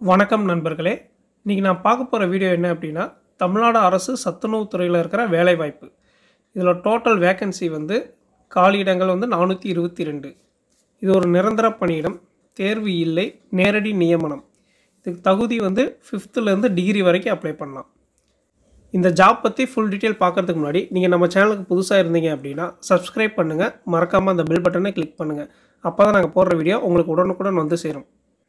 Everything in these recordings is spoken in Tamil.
வணக்கம் நண்பர்களே இன்றைக்கி நான் பார்க்க போகிற வீடியோ என்ன அப்படின்னா தமிழ்நாடு அரசு சத்துணவு துறையில் இருக்கிற வேலைவாய்ப்பு இதில் டோட்டல் வேக்கன்சி வந்து காலியிடங்கள் வந்து நானூற்றி இருபத்தி ரெண்டு இது ஒரு நிரந்தர பணியிடம் தேர்வு இல்லை நேரடி நியமனம் இதுக்கு தகுதி வந்து ஃபிஃப்த்துலேருந்து டிகிரி வரைக்கும் அப்ளை பண்ணலாம் இந்த ஜாப் பற்றி ஃபுல் டீட்டெயில் பார்க்கறதுக்கு முன்னாடி நீங்கள் நம்ம சேனலுக்கு புதுசாக இருந்தீங்க அப்படின்னா சப்ஸ்கிரைப் பண்ணுங்கள் மறக்காமல் அந்த பெல் பட்டனை கிளிக் பண்ணுங்கள் அப்போ தான் நாங்கள் போடுற வீடியோ உங்களுக்கு உடனுக்குடன் வந்து சேரும்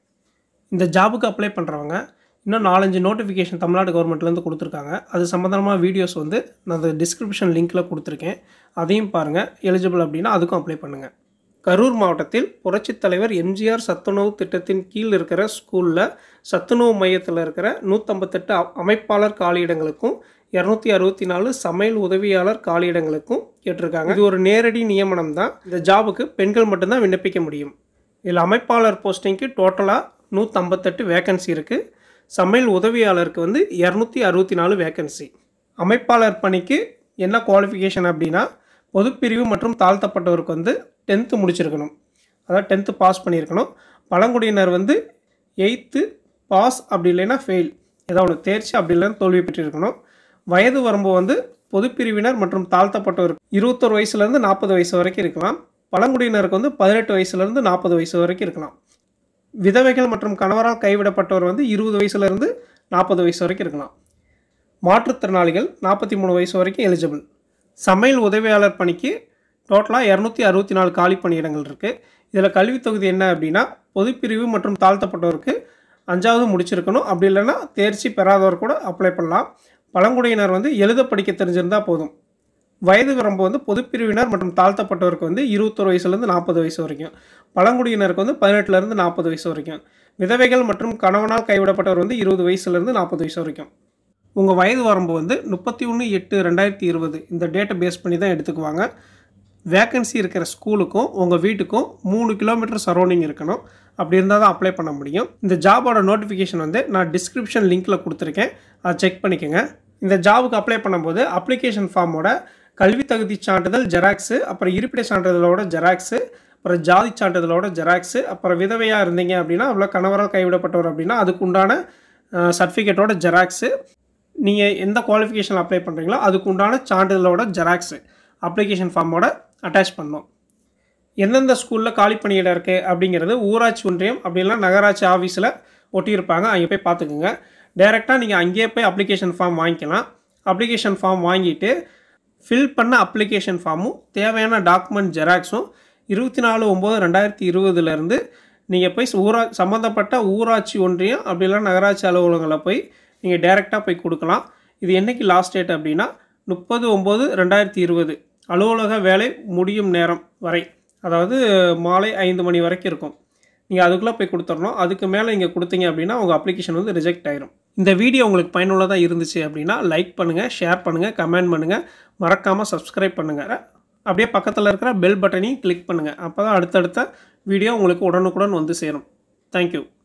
இந்த ஜாபுக்கு அப்ளை பண்ணுறவங்க இன்னும் நாலஞ்சு நோட்டிஃபிகேஷன் தமிழ்நாடு கவர்மெண்ட்லேருந்து கொடுத்துருக்காங்க அது சம்மந்தமாக வீடியோஸ் வந்து நான் அந்த டிஸ்கிரிப்ஷன் லிங்க்கில் கொடுத்துருக்கேன் அதையும் பாருங்கள் எலிஜிபிள் அப்படின்னா அதுக்கும் அப்ளை பண்ணுங்கள் கரூர் மாவட்டத்தில் புரட்சித் தலைவர் எம்ஜிஆர் சத்துணவு திட்டத்தின் கீழ் இருக்கிற ஸ்கூலில் சத்துணவு மையத்தில் இருக்கிற நூற்றம்பத்தெட்டு அமைப்பாளர் காலியிடங்களுக்கும் இரநூத்தி அறுபத்தி நாலு சமையல் உதவியாளர் காலியிடங்களுக்கும் கேட்டிருக்காங்க இது ஒரு நேரடி நியமனம் தான் இந்த ஜாபுக்கு பெண்கள் மட்டும்தான் விண்ணப்பிக்க முடியும் இதில் அமைப்பாளர் போஸ்டிங்க்கு டோட்டலாக நூற்றம்பத்தெட்டு வேக்கன்சி இருக்குது சமையல் உதவியாளருக்கு வந்து இரநூத்தி அறுபத்தி நாலு வேக்கன்சி அமைப்பாளர் பணிக்கு என்ன குவாலிஃபிகேஷன் அப்படின்னா பொதுப்பிரிவு மற்றும் தாழ்த்தப்பட்டவருக்கு வந்து டென்த்து முடிச்சிருக்கணும் அதாவது டென்த்து பாஸ் பண்ணியிருக்கணும் பழங்குடியினர் வந்து எயித்து பாஸ் அப்படி இல்லைன்னா ஃபெயில் ஏதாவது ஒன்று தேர்ச்சி அப்படி இல்லைன்னா தோல்வி பெற்றிருக்கணும் வயது வரம்பு வந்து பொதுப்பிரிவினர் மற்றும் தாழ்த்தப்பட்டவருக்கு இருபத்தொரு வயசுலேருந்து நாற்பது வயசு வரைக்கும் இருக்கலாம் பழங்குடியினருக்கு வந்து பதினெட்டு வயசுலேருந்து நாற்பது வயசு வரைக்கும் இருக்கலாம் விதவைகள் மற்றும் கணவரால் கைவிடப்பட்டவர் வந்து இருபது வயசுலேருந்து நாற்பது வயசு வரைக்கும் இருக்கலாம் மாற்றுத்திறனாளிகள் நாற்பத்தி மூணு வயசு வரைக்கும் எலிஜிபிள் சமையல் உதவியாளர் பணிக்கு டோட்டலாக இரநூத்தி அறுபத்தி நாலு காலி பணியிடங்கள் இருக்குது இதில் கல்வித் தொகுதி என்ன அப்படின்னா பொதுப்பிரிவு மற்றும் தாழ்த்தப்பட்டவருக்கு அஞ்சாவது முடிச்சிருக்கணும் அப்படி இல்லைன்னா தேர்ச்சி பெறாதவர் கூட அப்ளை பண்ணலாம் பழங்குடியினர் வந்து எழுத படிக்க தெரிஞ்சிருந்தால் போதும் வயது வரம்பு வந்து பொதுப்பிரிவினர் மற்றும் தாழ்த்தப்பட்டவருக்கு வந்து இருபத்தொரு வயசுலேருந்து நாற்பது வயசு வரைக்கும் பழங்குடியினருக்கு வந்து பதினெட்டுலேருந்து நாற்பது வயசு வரைக்கும் விதவைகள் மற்றும் கணவனால் கைவிடப்பட்டவர் வந்து இருபது வயசுலேருந்து நாற்பது வயசு வரைக்கும் உங்கள் வயது வரம்பு வந்து முப்பத்தி ஒன்று எட்டு ரெண்டாயிரத்தி இருபது இந்த டேட்டை பேஸ் பண்ணி தான் எடுத்துக்குவாங்க வேக்கன்சி இருக்கிற ஸ்கூலுக்கும் உங்கள் வீட்டுக்கும் மூணு கிலோமீட்டர் சரௌண்டிங் இருக்கணும் அப்படி இருந்தால் தான் அப்ளை பண்ண முடியும் இந்த ஜாபோட நோட்டிஃபிகேஷன் வந்து நான் டிஸ்கிரிப்ஷன் லிங்க்கில் கொடுத்துருக்கேன் அதை செக் பண்ணிக்கோங்க இந்த ஜாபுக்கு அப்ளை பண்ணும்போது அப்ளிகேஷன் ஃபார்மோட கல்வி தகுதி சான்றிதழ் ஜெராக்ஸு அப்புறம் இருப்பிட சான்றிதழோட ஜெராக்ஸு அப்புறம் ஜாதி சான்றிதழோட ஜெராக்ஸு அப்புறம் விதவையாக இருந்தீங்க அப்படின்னா அவ்வளோ கணவரால் கைவிடப்பட்டவர் அப்படின்னா அதுக்கு உண்டான சர்டிஃபிகேட்டோட ஜெராக்ஸு நீங்கள் எந்த குவாலிஃபிகேஷன் அப்ளை பண்ணுறீங்களோ அதுக்கு உண்டான சான்றிதழோட ஜெராக்ஸு அப்ளிகேஷன் ஃபார்மோட அட்டாச் பண்ணோம் எந்தெந்த ஸ்கூலில் காலி பணியிடம் இருக்குது அப்படிங்கிறது ஊராட்சி ஒன்றியம் அப்படிலாம் நகராட்சி ஆஃபீஸில் ஒட்டியிருப்பாங்க அங்கே போய் பார்த்துக்குங்க டைரெக்டாக நீங்கள் அங்கேயே போய் அப்ளிகேஷன் ஃபார்ம் வாங்கிக்கலாம் அப்ளிகேஷன் ஃபார்ம் வாங்கிட்டு ஃபில் பண்ண அப்ளிகேஷன் ஃபார்மும் தேவையான டாக்குமெண்ட் ஜெராக்ஸும் இருபத்தி நாலு ஒம்பது ரெண்டாயிரத்தி இருபதுலேருந்து நீங்கள் போய் ஊரா சம்மந்தப்பட்ட ஊராட்சி ஒன்றியம் அப்படிலாம் நகராட்சி அலுவலகங்களில் போய் நீங்கள் டைரெக்டாக போய் கொடுக்கலாம் இது என்றைக்கு லாஸ்ட் டேட் அப்படின்னா முப்பது ஒம்பது ரெண்டாயிரத்தி இருபது அலுவலக வேலை முடியும் நேரம் வரை அதாவது மாலை ஐந்து மணி வரைக்கும் இருக்கும் நீங்கள் அதுக்குள்ளே போய் கொடுத்துடணும் அதுக்கு மேலே நீங்கள் கொடுத்தீங்க அப்படின்னா உங்கள் அப்ளிகேஷன் வந்து ரிஜெக்ட் ஆயிரும் இந்த வீடியோ உங்களுக்கு பயனுள்ளதாக இருந்துச்சு அப்படின்னா லைக் பண்ணுங்கள் ஷேர் பண்ணுங்கள் கமெண்ட் பண்ணுங்கள் மறக்காமல் சப்ஸ்கிரைப் பண்ணுங்கள் அப்படியே பக்கத்தில் இருக்கிற பெல் பட்டனையும் கிளிக் பண்ணுங்கள் அப்போ தான் அடுத்தடுத்த வீடியோ உங்களுக்கு உடனுக்குடன் வந்து சேரும் தேங்க்யூ